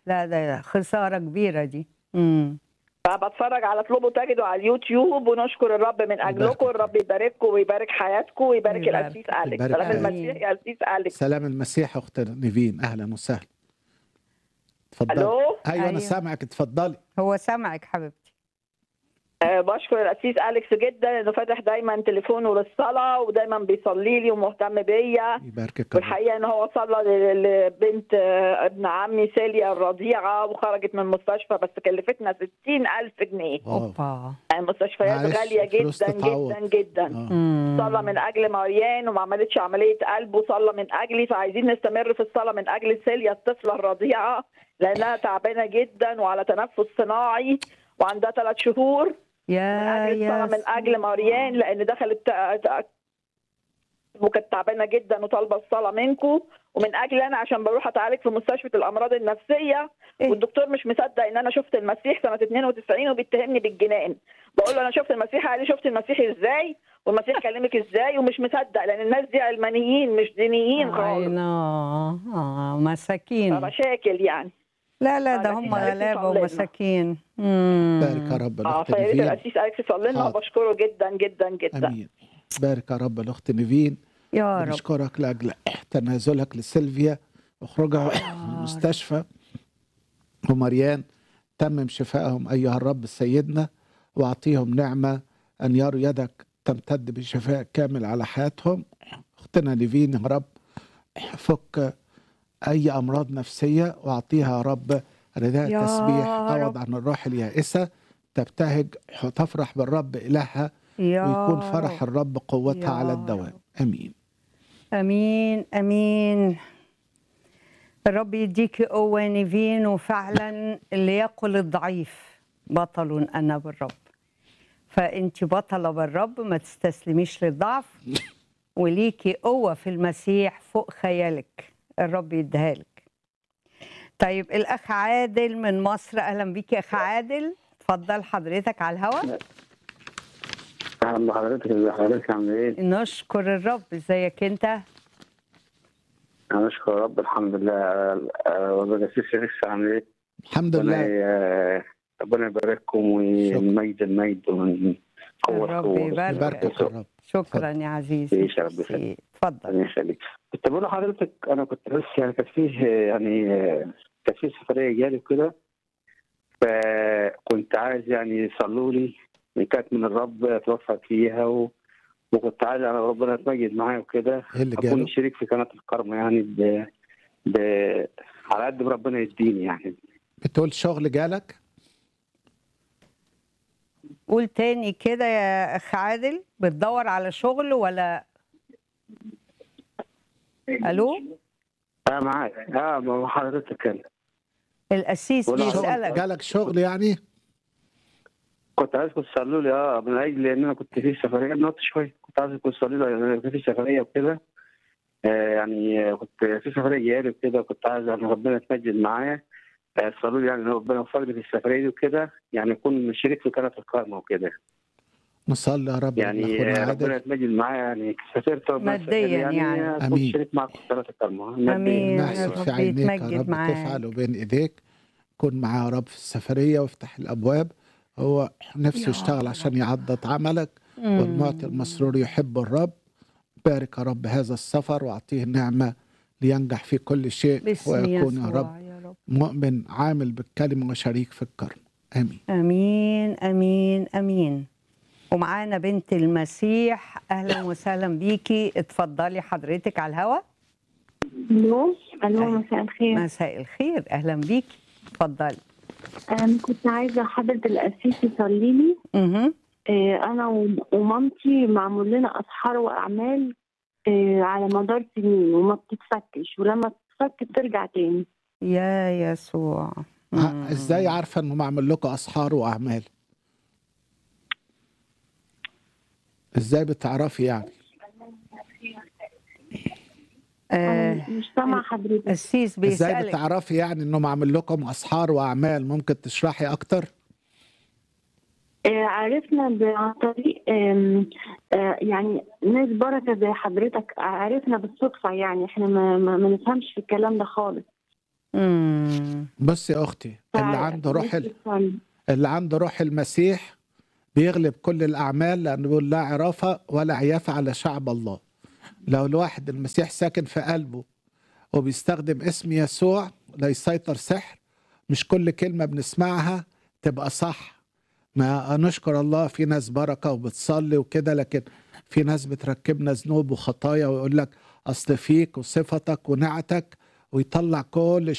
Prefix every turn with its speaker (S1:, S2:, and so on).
S1: لا ده خساره كبيره دي امم
S2: فبتفرج على اطلبوا تجدوا على اليوتيوب ونشكر الرب من اجلكم
S3: يبارك.
S2: الرب يبارككم ويبارك حياتكم ويبارك
S1: يبارك.
S2: القسيس اليكس
S3: يبارك.
S2: سلام
S1: آمين.
S2: المسيح يا قسيس اليكس
S3: سلام المسيح اخت نيفين اهلا وسهلا اتفضلي
S2: الو
S3: ايوه
S1: أيوة.
S3: انا سامعك اتفضلي
S1: هو سامعك حبيبتي
S2: أه بشكر القسيس اليكس جدا انه فاتح دايما تليفونه للصلاه ودايما بيصلي لي ومهتم بيا
S3: يباركك الرب.
S2: والحقيقه ان هو صلى ل- لبنت آه، ابن عمي سيليا الرضيعه وخرجت من المستشفى بس كلفتنا 60000 جنيه
S3: واو.
S1: اوبا
S2: يعني المستشفيات
S3: معلش،
S2: غاليه
S3: فلوس
S2: جدا
S3: تتعوض.
S2: جدا جدا
S3: آه.
S1: مم.
S2: صلى من اجل مريان وما عملتش عمليه قلب وصلى من اجلي فعايزين نستمر في الصلاه من اجل سيليا الطفله الرضيعه لانها تعبانه جدا وعلى تنفس صناعي وعندها ثلاث شهور من
S1: يا
S2: اجل الصلاه
S1: يا
S2: من اجل مريان لان دخلت تع- تع- وكانت تعبانه جدا وطالبه الصلاه منكم ومن اجل انا عشان بروح اتعالج في مستشفى الامراض النفسيه
S1: إيه؟
S2: والدكتور مش مصدق ان انا شفت المسيح سنه 92 وبيتهمني بالجنان بقول له انا شفت المسيح قال لي شفت المسيح ازاي والمسيح كلمك ازاي ومش مصدق لان الناس دي علمانيين مش دينيين خالص
S1: عينا اه مساكين
S2: فمشاكل يعني
S1: لا لا ده
S2: آه،
S1: هم
S2: لكن عرفت
S1: غلابه
S2: يصلي لنا.
S1: ومساكين مم.
S3: بارك يا رب
S2: اه
S3: الاخت
S2: فيا ريت
S3: نيفين
S2: القسيس اليكس يصلي لنا
S3: حاضر.
S2: وبشكره جدا جدا جدا
S3: امين بارك يا رب الاخت نيفين
S1: يا رب
S3: بنشكرك لاجل تنازلك لسيلفيا وخروجها من المستشفى ومريان تمم شفائهم ايها الرب سيدنا واعطيهم نعمه ان يروا يدك تمتد بشفاء كامل على حياتهم اختنا نيفين يا رب فك اي امراض نفسيه واعطيها يا رب رداء
S1: يا
S3: تسبيح
S1: رب.
S3: تعوض عن الروح اليائسه تبتهج وتفرح بالرب الهها
S1: يا
S3: ويكون فرح
S1: رب.
S3: الرب قوتها
S1: يا
S3: على الدوام امين
S1: امين امين الرب يديكي قوه نيفين وفعلا اللي يقول الضعيف بطل انا بالرب فانت بطله بالرب ما تستسلميش للضعف وليكي قوه في المسيح فوق خيالك الرب يديها لك طيب الاخ عادل من مصر اهلا بيك يا اخ عادل اتفضل حضرتك على الهواء
S4: اهلا بحضرتك ازي حضرتك عامل ايه؟
S1: نشكر الرب ازيك انت
S4: انا اشكر رب الحمد لله ربنا يسير لسه عامل ايه؟
S3: الحمد
S4: ربنا
S3: لله
S4: ي- ربنا يبارككم ويميد الميد ومن قوة
S1: الرب
S4: قوة
S1: يبارك.
S3: يباركك الرب
S1: شكرا يا عزيزي
S4: إيش يا رب يخليك.
S1: ميرسي. اتفضل
S4: ربنا يخليك كنت بقول لحضرتك انا كنت بس يعني كانت فيه يعني كانت فيه سفرية جالي وكده فكنت عايز يعني يصلوا لي إن كانت من الرب اتوفق فيها و... وكنت عايز انا ربنا يتمجد معايا وكده
S3: ايه اللي
S4: اكون
S3: جاله
S4: شريك في قناه الكرم يعني ب... ب... على قد ما ربنا يديني يعني
S3: بتقول شغل جالك
S1: قول تاني كده يا اخ عادل بتدور على شغل ولا الو
S4: اه معاك اه ما هو حضرتك كان
S1: القسيس
S4: ولا
S3: شغل
S1: بيسالك
S3: جالك شغل يعني
S4: كنت عايزكم تصلوا لي اه من اجل لان انا كنت في سفريه نط شويه كنت عايزكم تصلوا لي لأن كنت في سفريه وكده آه يعني آه، كنت في سفريه جالي وكده كنت عايز ان ربنا يتمجد معايا آه، تصلوا لي يعني ان ربنا يوفقني في السفريه دي وكده يعني اكون شريك في قناه الكرم وكده
S3: نصلي يا رب
S4: يعني
S3: لاخونا
S4: آه، ربنا
S3: عادل
S4: يتمجد معايا يعني سافرت ربنا
S1: مادياً
S4: يسهل
S1: يعني.
S4: اكون
S3: آمين.
S4: شريك معكم في قناه الكرم
S1: آمين.
S3: نحسد
S1: الرب
S3: في عينيك يا
S1: يتمجد
S3: رب
S1: معاك.
S3: تفعل بين ايديك كن معاه يا رب في السفريه وافتح الابواب هو نفسه
S1: يا
S3: يشتغل عشان يعضد عملك
S1: مم.
S3: والمعطي المسرور يحب الرب بارك يا رب هذا السفر واعطيه النعمه لينجح في كل شيء
S1: باسم
S3: ويكون يا
S1: يسوع
S3: رب
S1: يا رب
S3: مؤمن عامل بالكلمه وشريك في الكرم امين
S1: امين امين امين ومعانا بنت المسيح اهلا وسهلا بيكي اتفضلي حضرتك على الهواء
S5: الو الو
S1: أهلا.
S5: مساء الخير
S1: مساء الخير اهلا بيكي اتفضلي
S5: انا كنت عايزه حضره القسيس يصلي لي
S1: اها
S5: آه، انا وم- ومامتي معمول لنا اسحار واعمال آه، على مدار سنين وما بتتفكش ولما تتفك بترجع تاني
S1: يا يسوع مم.
S3: ع- ازاي عارفه انه معمل لكم اسحار واعمال ازاي بتعرفي يعني
S1: آه
S5: انا مش سامعه حضرتك
S1: السيس
S3: ازاي
S1: بيسألك
S3: بتعرفي يعني انه معمل لكم اسحار واعمال ممكن تشرحي اكتر
S5: آه، عرفنا ب- عن طريق آم، آه، يعني ناس بركه زي حضرتك عرفنا بالصدفه يعني احنا ما, ما, ما نفهمش في الكلام ده خالص
S1: مم.
S3: بص يا اختي اللي عنده روح ال...
S5: ال...
S3: اللي عنده روح المسيح بيغلب كل الاعمال لانه بيقول لا عرافه ولا عيافه على شعب الله لو الواحد المسيح ساكن في قلبه وبيستخدم اسم يسوع لا يسيطر سحر مش كل كلمه بنسمعها تبقى صح ما نشكر الله في ناس بركه وبتصلي وكده لكن في ناس بتركبنا ذنوب وخطايا ويقول لك اصل فيك وصفتك ونعتك ويطلع كل